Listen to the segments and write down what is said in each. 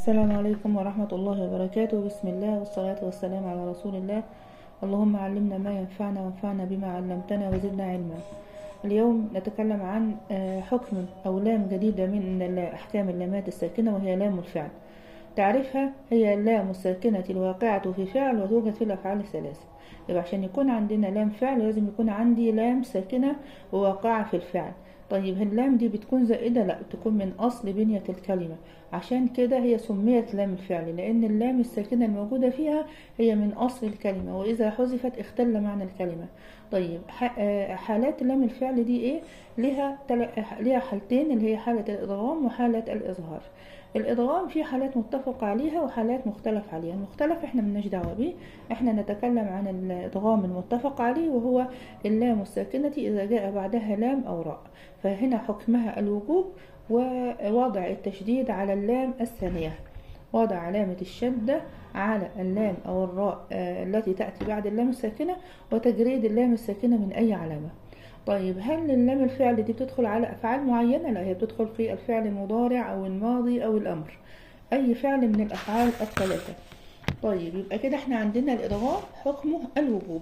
السلام عليكم ورحمة الله وبركاته بسم الله والصلاة والسلام على رسول الله اللهم علمنا ما ينفعنا وانفعنا بما علمتنا وزدنا علما اليوم نتكلم عن آه، حكم أو لام جديدة من أحكام اللامات الساكنة وهي لام الفعل تعريفها هي اللام الساكنة الواقعة في فعل وتوجد في الأفعال الثلاثة يبقى عشان يكون عندنا لام فعل لازم يكون عندي لام ساكنة وواقعة في الفعل طيب اللام دي بتكون زائدة لا تكون من أصل بنية الكلمة عشان كده هي سميت لام الفعل لأن اللام الساكنة الموجودة فيها هي من أصل الكلمة وإذا حذفت اختل معنى الكلمة طيب ح- آه، حالات لام الفعل دي إيه ليها تل... ليها حالتين اللي هي حالة الإدغام وحالة الإظهار الإدغام في حالات متفق عليها وحالات مختلف عليها المختلف احنا ملناش دعوة بيه احنا نتكلم عن الإدغام المتفق عليه وهو اللام الساكنة إذا جاء بعدها لام أو راء فهنا حكمها الوجوب ووضع التشديد على اللام الثانية وضع علامة الشدة على اللام أو الراء آه، التي تأتي بعد اللام الساكنة وتجريد اللام الساكنة من أي علامة طيب هل اللام الفعل دي بتدخل على أفعال معينة؟ لا هي بتدخل في الفعل المضارع أو الماضي أو الأمر أي فعل من الأفعال الثلاثة طيب يبقى كده احنا عندنا الإدغام حكمه الوجوب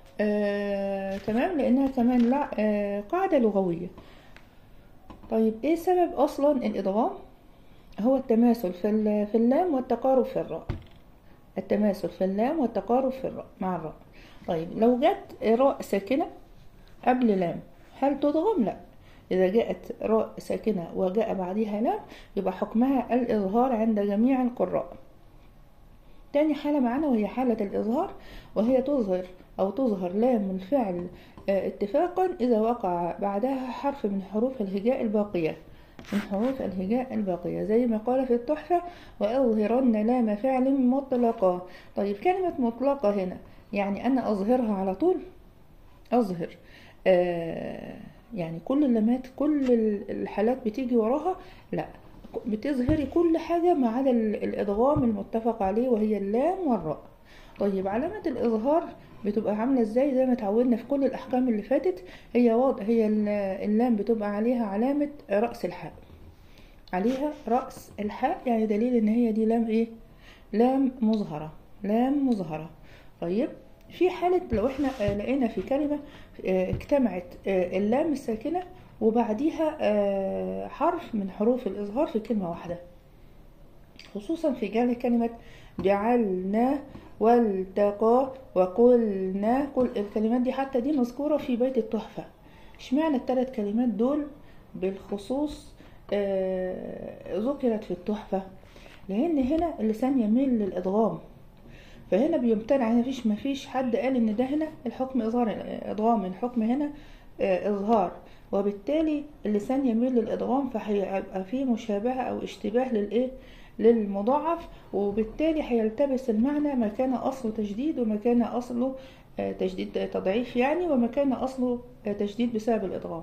آه، تمام لأنها كمان لا آه، قاعدة لغوية طيب ايه سبب أصلا الإدغام؟ هو التماثل في ال- في اللام والتقارب في الراء التماثل في اللام والتقارب في الراء مع الراء طيب لو جت راء ساكنة قبل لام هل تضغم؟ لا إذا جاءت راء ساكنة وجاء بعدها لام يبقى حكمها الإظهار عند جميع القراء تاني حالة معانا وهي حالة الإظهار وهي تظهر أو تظهر لام الفعل آه، اتفاقا إذا وقع بعدها حرف من حروف الهجاء الباقية من حروف الهجاء الباقية زي ما قال في التحفة وأظهرن لام فعل مطلقة طيب كلمة مطلقة هنا يعني أنا أظهرها على طول أظهر آه يعني كل اللامات كل ال- الحالات بتيجي وراها لا بتظهري كل حاجة ما عدا ال- الإدغام المتفق عليه وهي اللام والراء طيب علامة الإظهار بتبقى عاملة ازاي زي ما اتعودنا في كل الأحكام اللي فاتت هي واضح هي ال- اللام بتبقى عليها علامة رأس الحاء عليها رأس الحاء يعني دليل ان هي دي لام ايه لام مظهرة لام مظهرة طيب في حالة لو احنا آه، لقينا في كلمة آه، اجتمعت آه، اللام الساكنة وبعديها آه، حرف من حروف الإظهار في كلمة واحدة خصوصا في جعل كلمة جعلنا والتقى وقلنا كل الكلمات دي حتى دي مذكورة في بيت التحفة اشمعنى الثلاث كلمات دول بالخصوص آه، ذكرت في التحفة لأن هنا اللسان يميل للإدغام فهنا بيمتنع هنا مفيش مفيش حد قال ان ده هنا الحكم اظهار ادغام الحكم هنا آه، اظهار وبالتالي اللسان يميل للادغام فهيبقى فيه مشابهه او اشتباه للايه للمضاعف وبالتالي هيلتبس المعنى ما كان اصله تشديد وما كان اصله آه، تشديد تضعيف يعني وما كان اصله آه، تشديد بسبب الادغام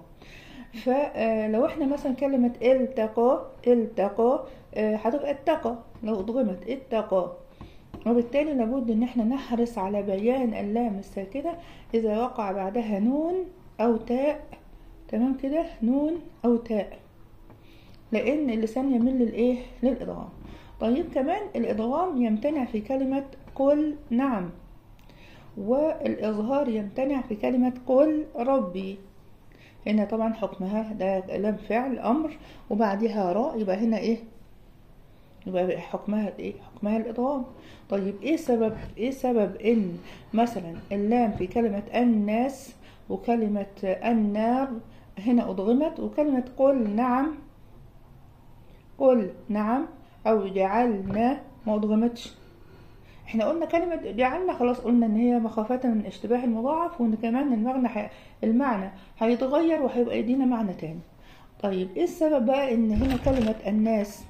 فلو احنا مثلا كلمة التقى التقى آه، هتبقى اتقى لو ادغمت اتقى وبالتالي لابد ان احنا نحرص على بيان اللام الساكنة اذا وقع بعدها نون او تاء تمام كده نون او تاء لان اللسان يميل للايه للادغام طيب كمان الادغام يمتنع في كلمة قل نعم والاظهار يمتنع في كلمة قل ربي هنا طبعا حكمها ده لام فعل امر وبعدها راء يبقى هنا ايه يبقى حكمها ايه حكمها الادغام طيب ايه سبب ايه سبب ان مثلا اللام في كلمة الناس وكلمة النار هنا ادغمت وكلمة قل نعم قل نعم او جعلنا ما ادغمتش احنا قلنا كلمة جعلنا خلاص قلنا ان هي مخافة من اشتباه المضاعف وان كمان المعنى ح... المعنى هيتغير وهيبقى يدينا معنى تاني طيب ايه السبب بقى ان هنا كلمة الناس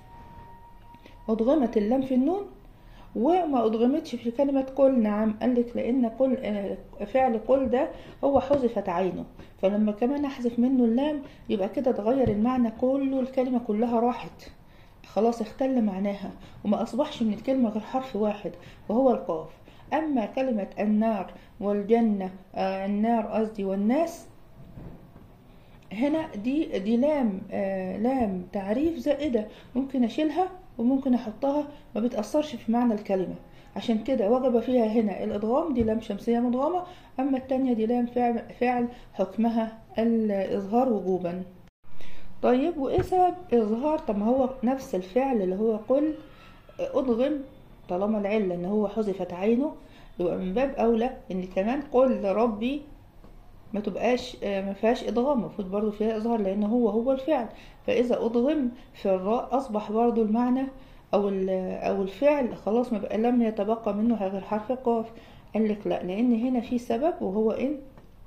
أدغمت اللام في النون وما أدغمتش في كلمة قل نعم قالك لأن قل آه، فعل قل ده هو حذفت عينه فلما كمان أحذف منه اللام يبقى كده اتغير المعنى كله الكلمة كلها راحت خلاص اختل معناها وما أصبحش من الكلمة غير حرف واحد وهو القاف أما كلمة النار والجنة آه، النار قصدي والناس هنا دي دي لام آه لام تعريف زائدة ممكن أشيلها وممكن احطها ما بتأثرش في معنى الكلمة عشان كده وجب فيها هنا الادغام دي لام شمسية مدغمة اما التانية دي لام فعل, فعل حكمها الاظهار وجوبا طيب وايه سبب اظهار طب ما هو نفس الفعل اللي هو قل ادغم طالما العلة ان هو حذفت عينه يبقى من باب اولى ان كمان قل ربي ما تبقاش ما فيهاش ادغام المفروض برضو فيها اظهار لان هو هو الفعل فاذا ادغم في الراء اصبح برضو المعنى او او الفعل خلاص ما بقى لم يتبقى منه غير حرف القاف قال لك لا لان هنا في سبب وهو ان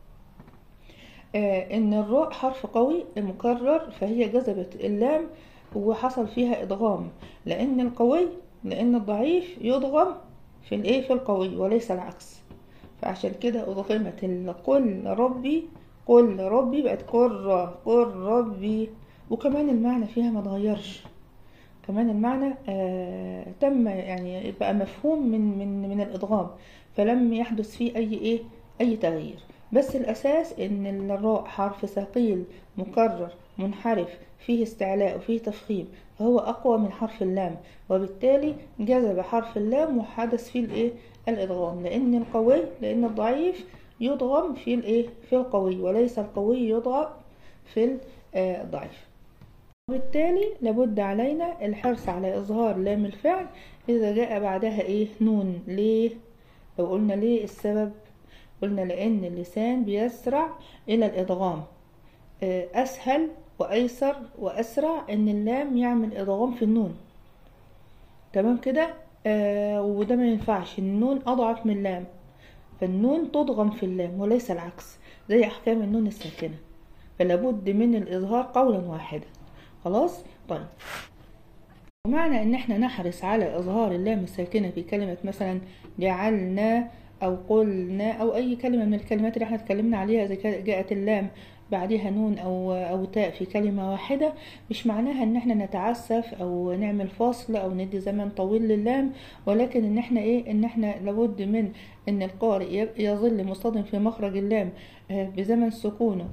آه ان الراء حرف قوي مكرر فهي جذبت اللام وحصل فيها ادغام لان القوي لان الضعيف يضغم في الايه في القوي وليس العكس فعشان كده أضغمت قل ربي قل ربي بقت قر قل ربي وكمان المعنى فيها ما اتغيرش كمان المعنى آه تم يعني بقى مفهوم من من من الادغام فلم يحدث فيه اي ايه اي تغيير بس الاساس ان الراء حرف ثقيل مكرر منحرف فيه استعلاء وفيه تفخيم فهو اقوى من حرف اللام وبالتالي جذب حرف اللام وحدث فيه الايه الادغام لان القوي لان الضعيف يضغم في الايه في القوي وليس القوي يضغم في الضعيف وبالتالي لابد علينا الحرص على اظهار لام الفعل اذا جاء بعدها ايه نون ليه لو قلنا ليه السبب قلنا لان اللسان بيسرع الى الادغام اسهل وايسر واسرع ان اللام يعمل ادغام في النون تمام كده آه وده ما ينفعش النون اضعف من اللام فالنون تضغم في اللام وليس العكس زي احكام النون الساكنه فلابد من الاظهار قولا واحدا خلاص طيب ومعنى ان احنا نحرص على اظهار اللام الساكنه في كلمه مثلا جعلنا او قلنا او اي كلمه من الكلمات اللي احنا اتكلمنا عليها اذا جاءت اللام بعدها نون او او تاء في كلمه واحده مش معناها ان احنا نتعسف او نعمل فصل او ندي زمن طويل للام ولكن ان احنا ايه ان احنا لابد من ان القارئ يظل مصطدم في مخرج اللام بزمن سكونه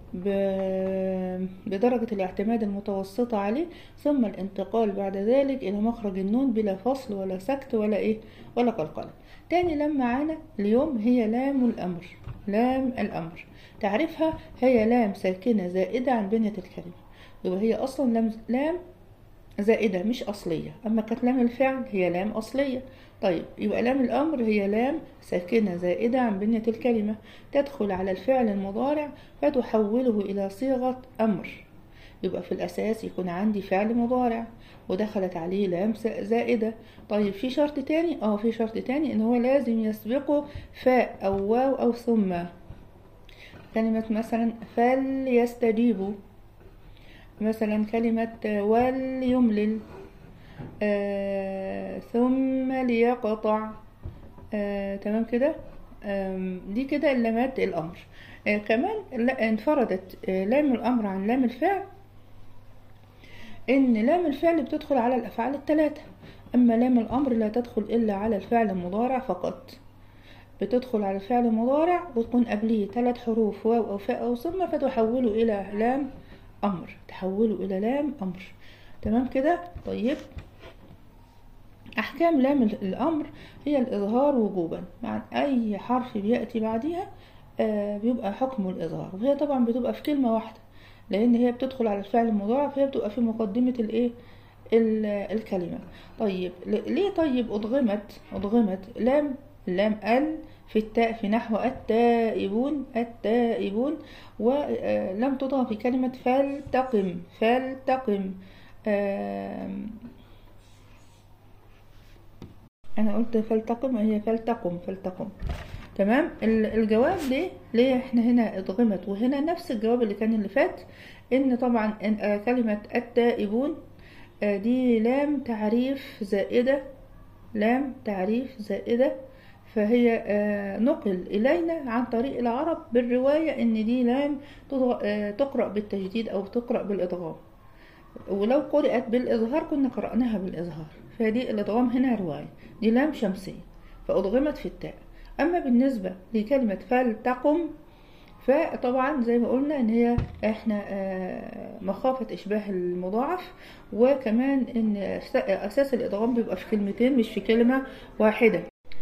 بدرجه الاعتماد المتوسطه عليه ثم الانتقال بعد ذلك الى مخرج النون بلا فصل ولا سكت ولا ايه ولا قلقله تاني لام معانا اليوم هي لام الامر لام الامر تعرفها هي لام ساكنة زائدة عن بنية الكلمة يبقى هي أصلا لام, لام زائدة مش أصلية أما كانت لام الفعل هي لام أصلية طيب يبقى لام الأمر هي لام ساكنة زائدة عن بنية الكلمة تدخل على الفعل المضارع فتحوله إلى صيغة أمر يبقى في الأساس يكون عندي فعل مضارع ودخلت عليه لام زائدة طيب في شرط تاني اه في شرط تاني ان هو لازم يسبقه فاء او واو او ثم كلمة مثلا فليستجيبوا مثلا كلمة وليملل آه ثم ليقطع آه تمام كده آه دي كده لامات الأمر آه كمان انفردت آه لام الأمر عن لام الفعل إن لام الفعل بتدخل على الأفعال الثلاثة أما لام الأمر لا تدخل إلا على الفعل المضارع فقط بتدخل على الفعل المضارع وتكون قبليه ثلاث حروف واو أو فاء أو ثم فتحوله إلى لام أمر تحوله إلى لام أمر تمام كده طيب أحكام لام الأمر هي الإظهار وجوبا مع أي حرف بيأتي بعدها آه بيبقى حكمه الإظهار وهي طبعا بتبقى في كلمة واحدة لأن هي بتدخل على الفعل المضارع فهي بتبقى في مقدمة الإيه الكلمة طيب ليه طيب أضغمت أضغمت لام لام ال في التاء في نحو التائبون التائبون ولم تضغم في كلمة فلتقم فلتقم أنا قلت فلتقم هي فلتقم فلتقم تمام الجواب ليه ليه احنا هنا اتغمت وهنا نفس الجواب اللي كان اللي فات ان طبعا كلمة التائبون دي لام تعريف زائدة لام تعريف زائدة فهي نقل إلينا عن طريق العرب بالرواية إن دي لام تقرأ بالتجديد أو تقرأ بالإدغام ولو قرأت بالإظهار كنا قرأناها بالإظهار فدي الإدغام هنا رواية دي لام شمسية فأدغمت في التاء أما بالنسبة لكلمة فلتقم فطبعا زي ما قلنا ان هي احنا آه، مخافة اشباه المضاعف وكمان ان أس- اساس الادغام بيبقى في كلمتين مش في كلمة واحدة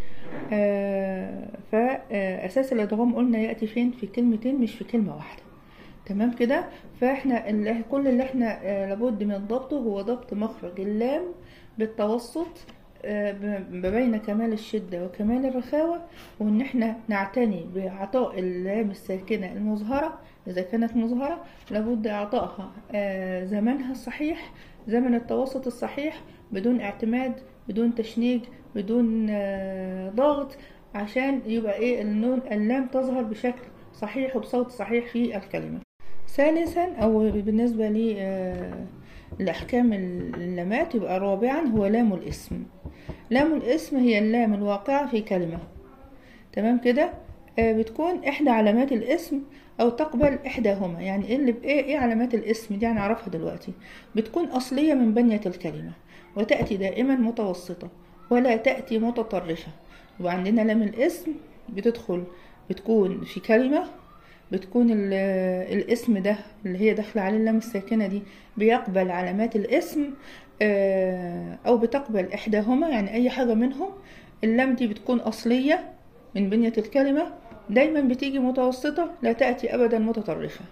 آه، فاساس الادغام قلنا ياتي فين في كلمتين مش في كلمة واحدة تمام كده فاحنا اللي كل اللي احنا آه، لابد من ضبطه هو ضبط مخرج اللام بالتوسط آه، ب- بين كمال الشدة وكمال الرخاوة وإن احنا نعتني بإعطاء اللام الساكنة المظهرة إذا كانت مظهرة لابد إعطائها آه، زمنها الصحيح زمن التوسط الصحيح بدون اعتماد بدون تشنيج بدون آه، ضغط عشان يبقى ايه النون اللام تظهر بشكل صحيح وبصوت صحيح في الكلمة ثالثا او بالنسبة لي آه، لأحكام اللامات يبقى رابعا هو لام الاسم لام الاسم هي اللام الواقعة في كلمة تمام كده آه، بتكون إحدى علامات الاسم أو تقبل إحداهما يعني إيه اللي بإيه إيه علامات الاسم دي هنعرفها دلوقتي بتكون أصلية من بنية الكلمة وتأتي دائما متوسطة ولا تأتي متطرفة يبقى عندنا لام الاسم بتدخل بتكون في كلمة بتكون ال- الاسم ده اللي هي داخلة عليه اللام الساكنة دي بيقبل علامات الاسم آه، أو بتقبل إحداهما يعني أي حاجة منهم اللام دي بتكون أصلية من بنية الكلمة دايما بتيجي متوسطة لا تأتي أبدا متطرفة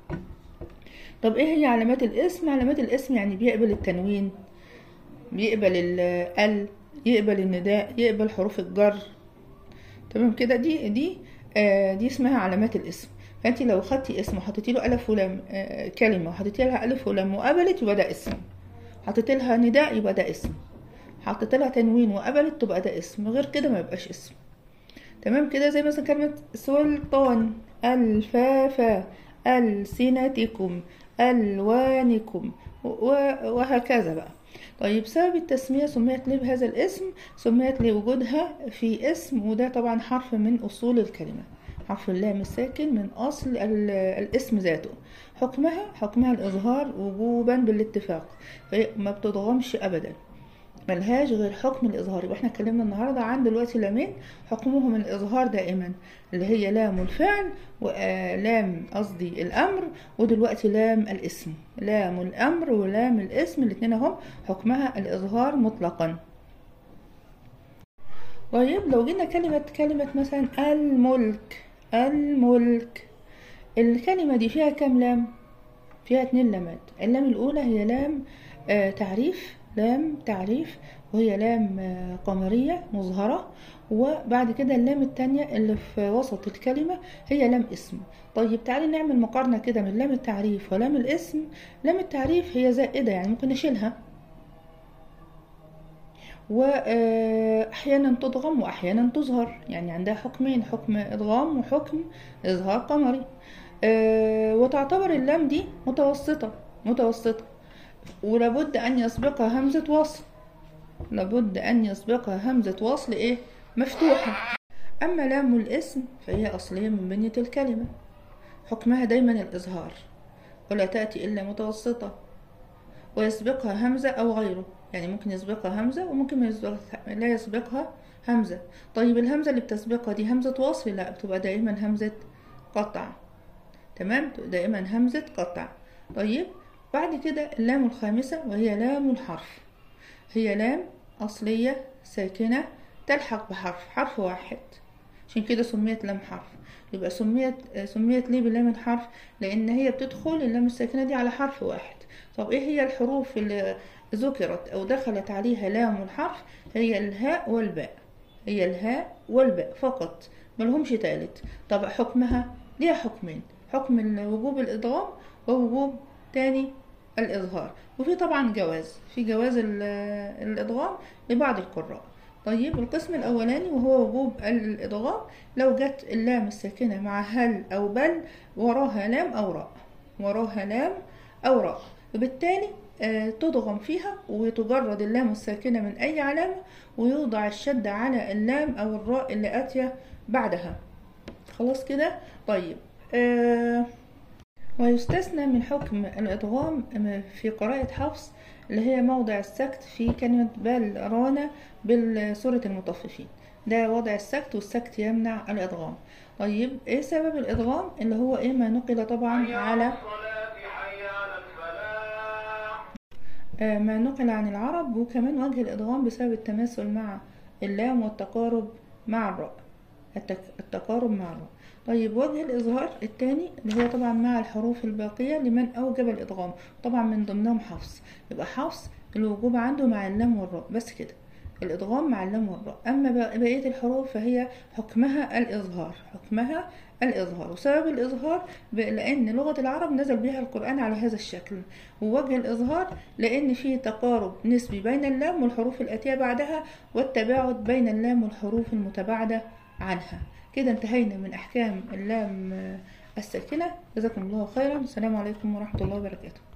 طب إيه هي علامات الاسم؟ علامات الاسم يعني بيقبل التنوين بيقبل ال ال يقبل النداء يقبل حروف الجر تمام كده دي دي آه دي اسمها علامات الاسم فانت لو خدتي اسم وحطيتي له الف ولام آه كلمه وحطيتي لها الف ولام وقبلت يبقى ده اسم حطيتي لها نداء يبقى ده اسم حطيت لها تنوين وقبلت تبقى ده اسم غير كده ما يبقاش اسم تمام كده زي مثلا كلمة سلطان الفافا ألسنتكم ألوانكم و- وهكذا بقى طيب سبب التسمية سميت ليه بهذا الاسم سميت لوجودها في اسم وده طبعا حرف من أصول الكلمة حرف اللام الساكن من أصل ال- الاسم ذاته حكمها حكمها الإظهار وجوبا بالاتفاق فهي ما بتضغمش أبدا ملهاش غير حكم الإظهار يبقى احنا اتكلمنا النهاردة عن دلوقتي لامين حكمهم الإظهار دائما اللي هي لام الفعل ولام قصدي الأمر ودلوقتي لام الاسم لام الأمر ولام الاسم الاتنين اهم حكمها الإظهار مطلقا طيب لو جينا كلمة كلمة مثلا الملك الملك الكلمة دي فيها كام لام؟ فيها اتنين لامات اللام الأولى هي لام آه تعريف لام تعريف وهي لام آه قمرية مظهرة وبعد كده اللام التانية اللي في وسط الكلمة هي لام اسم طيب تعالي نعمل مقارنة كده من لام التعريف ولام الاسم لام التعريف هي زائدة يعني ممكن نشيلها وأحيانا تضغم وأحيانا تظهر يعني عندها حكمين حكم إضغام وحكم إظهار قمري آه، وتعتبر اللام دي متوسطة متوسطة ولابد أن يسبقها همزة وصل لابد أن يسبقها همزة وصل إيه مفتوحة أما لام الاسم فهي أصلية من بنية الكلمة حكمها دايما الإظهار ولا تأتي إلا متوسطة ويسبقها همزة أو غيره يعني ممكن يسبقها همزة وممكن ما يسبقها لا يسبقها همزة طيب الهمزة اللي بتسبقها دي همزة وصل لا بتبقى دائما همزة قطع تمام دائما همزة قطع طيب بعد كده اللام الخامسة وهي لام الحرف هي لام أصلية ساكنة تلحق بحرف حرف واحد عشان كده سميت لام حرف يبقى سميت سميت ليه بلام الحرف لأن هي بتدخل اللام الساكنة دي على حرف واحد طب ايه هي الحروف اللي ذكرت أو دخلت عليها لام الحرف هي الهاء والباء هي الهاء والباء فقط ملهمش تالت طب حكمها ليها حكمين حكم وجوب الإدغام ووجوب تاني الإظهار وفي طبعا جواز في جواز ال- الإدغام لبعض القراء طيب القسم الأولاني وهو وجوب الإدغام لو جت اللام الساكنة مع هل أو بل وراها لام أو راء وراها لام أو راء وبالتالي آه، تضغم فيها وتجرد اللام الساكنة من أي علامة ويوضع الشد على اللام أو الراء اللي آتية بعدها خلاص كده طيب آه ويستثنى من حكم الإدغام في قراءة حفص اللي هي موضع السكت في كلمة بل رانا بسورة المطففين ده وضع السكت والسكت يمنع الإدغام طيب ايه سبب الإدغام اللي هو ايه ما نقل طبعا على آه، ما نقل عن العرب وكمان وجه الإدغام بسبب التماثل مع اللام والتقارب مع الراء التك- التقارب مع الراء طيب وجه الإظهار الثاني اللي هو طبعا مع الحروف الباقية لمن أوجب الإدغام طبعا من ضمنهم حفص يبقى حفص الوجوب عنده مع اللام والراء بس كده الإدغام مع اللام والراء أما بق- بقية الحروف فهي حكمها الإظهار حكمها الإظهار وسبب الإظهار ب- لأن لغة العرب نزل بها القرآن على هذا الشكل ووجه الإظهار لأن فيه تقارب نسبي بين اللام والحروف الآتية بعدها والتباعد بين اللام والحروف المتباعدة عنها كده انتهينا من أحكام اللام آه، الساكنة جزاكم الله خيرا السلام عليكم ورحمة الله وبركاته